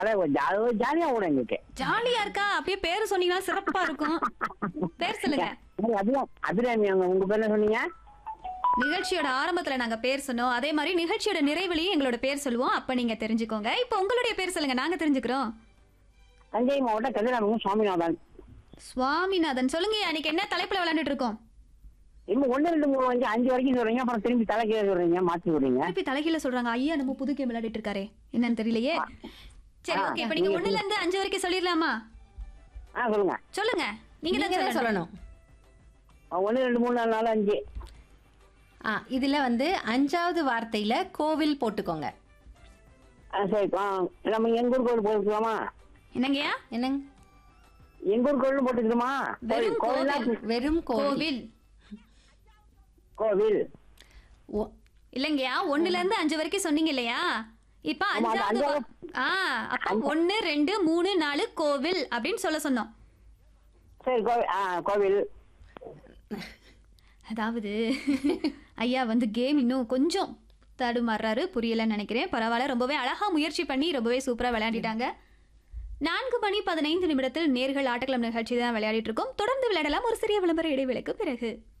அதான் கொஞ்சம் அது ஒரு ஜாலியா ஓடும் எங்களுக்கு ஜாலியா இருக்கா அப்படியே பேரு சொன்னீங்கன்னா சிறப்பா இருக்கும் பேர் சொல்லுங்க அது அதுதான் அபிராமி அவங்க உங்க பேர் என்ன சொன்னீங்க நிகழ்ச்சியோட ஆரம்பத்துல நாங்க பேர் சொன்னோம் அதே மாதிரி நிகழ்ச்சியோட நிறைவுலையும் எங்களோட பேர் சொல்லுவோம் அப்ப நீங்க தெரிஞ்சுக்கோங்க இப்போ உங்களுடைய பேர் சொல்லுங்க நாங்க தெரிஞ்சுக்கிறோம் தஞ்சை மாவட்டம் கதிராமங்க சுவாமிநாதன் சுவாமிநாதன் சொல்லுங்க அன்னைக்கு என்ன தலைப்புல விளையாண்டுட்டு இருக்கோம் இன்னும் ஒண்ணு ரெண்டு மூணு அஞ்சு அஞ்சு வரைக்கும் சொல்றீங்க அப்புறம் திரும்பி தலைக்கீழ சொல்றீங்க மாத்தி விடுறீங்க திருப்பி தலைகீழ சொல்றாங்க ஐயா நம்ம புது கேம் விளையாடிட்டு இருக்காரே என்னன்னு தெரியலையே சரி ஆ, ஓகே இப்ப நீங்க ஒண்ணுல இருந்து அஞ்சு வரைக்கும் சொல்லிடலாமா ஆ சொல்லுங்க சொல்லுங்க நீங்க நீங்க தான் தான் சொல்லணும் சொல்லணும் ஒண்ணு ரெண்டு மூணு நாலு நாலு அஞ்சு ஆ இதுல வந்து அஞ்சாவது வார்த்தையில கோவில் போட்டுக்கோங்க ஆ சரி ஆ, நம்ம எங்க ஊர் கோவில் போட்டுக்கலாமா என்னங்கய்யா என்னங்க எங்க ஊர் கோவில் போட்டுக்கலாமா வெறும் கோவிலா கோவில். வெறும் கோவில் கோவில் கோவில் ஓ- இல்லங்கய்யா ஒண்ணுல இருந்து அஞ்சு வரைக்கும் சொன்னீங்க இல்லையா இப்ப ஆமா, அது அஞ்சாவது அஞ்சாவது- வா- ஆ அப்ப ஒண்ணு ரெண்டு மூணு நாலு கோவில் அப்படின்னு சொல்ல சொன்னோம் சரி கோவில் ஆ கோவில் அதாவது ஐயா வந்து கேம் இன்னும் கொஞ்சம் தடுமாறுறாரு புரியலன்னு நினைக்கிறேன் பரவாயில்ல ரொம்பவே அழகா முயற்சி பண்ணி ரொம்பவே சூப்பரா விளையாடிட்டாங்க நான்கு மணி பதினைந்து நிமிடத்தில் நேர்கள் ஆட்டக்கிழமை நிகழ்ச்சி தான் விளையாடிட்டு இருக்கோம் தொடர்ந்து விளையாடலாம் ஒரு சிறிய விளம்பர இடைவேளைக்கு பிறகு